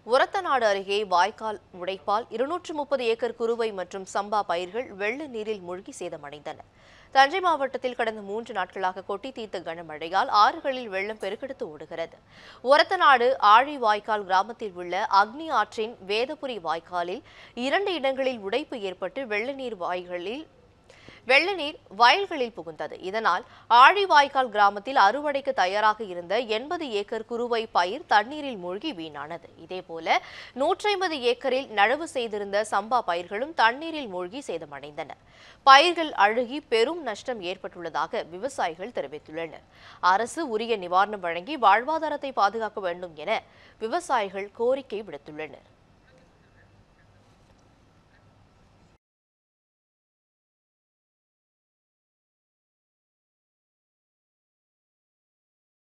உரத்தநாடு அருகே வாய்க்கால் உடைப்பால் இருநூற்று முப்பது ஏக்கர் குறுவை மற்றும் சம்பா பயிர்கள் வெள்ள நீரில் மூழ்கி சேதமடைந்தன தஞ்சை மாவட்டத்தில் கடந்த மூன்று நாட்களாக கொட்டி தீர்த்த கனமழையால் ஆறுகளில் வெள்ளம் பெருக்கெடுத்து ஓடுகிறது ஒரத்தநாடு ஆழி வாய்க்கால் கிராமத்தில் உள்ள அக்னி ஆற்றின் வேதபுரி வாய்க்காலில் இரண்டு இடங்களில் உடைப்பு ஏற்பட்டு வெள்ள நீர் வாய்களில் வெள்ள நீர் வயல்களில் புகுந்தது இதனால் ஆழிவாய்க்கால் கிராமத்தில் அறுவடைக்கு தயாராக இருந்த எண்பது ஏக்கர் குறுவை பயிர் தண்ணீரில் மூழ்கி வீணானது இதேபோல நூற்றி ஐம்பது ஏக்கரில் நடவு செய்திருந்த சம்பா பயிர்களும் தண்ணீரில் மூழ்கி சேதமடைந்தன பயிர்கள் அழுகி பெரும் நஷ்டம் ஏற்பட்டுள்ளதாக விவசாயிகள் தெரிவித்துள்ளனர் அரசு உரிய நிவாரணம் வழங்கி வாழ்வாதாரத்தை பாதுகாக்க வேண்டும் என விவசாயிகள் கோரிக்கை விடுத்துள்ளனர்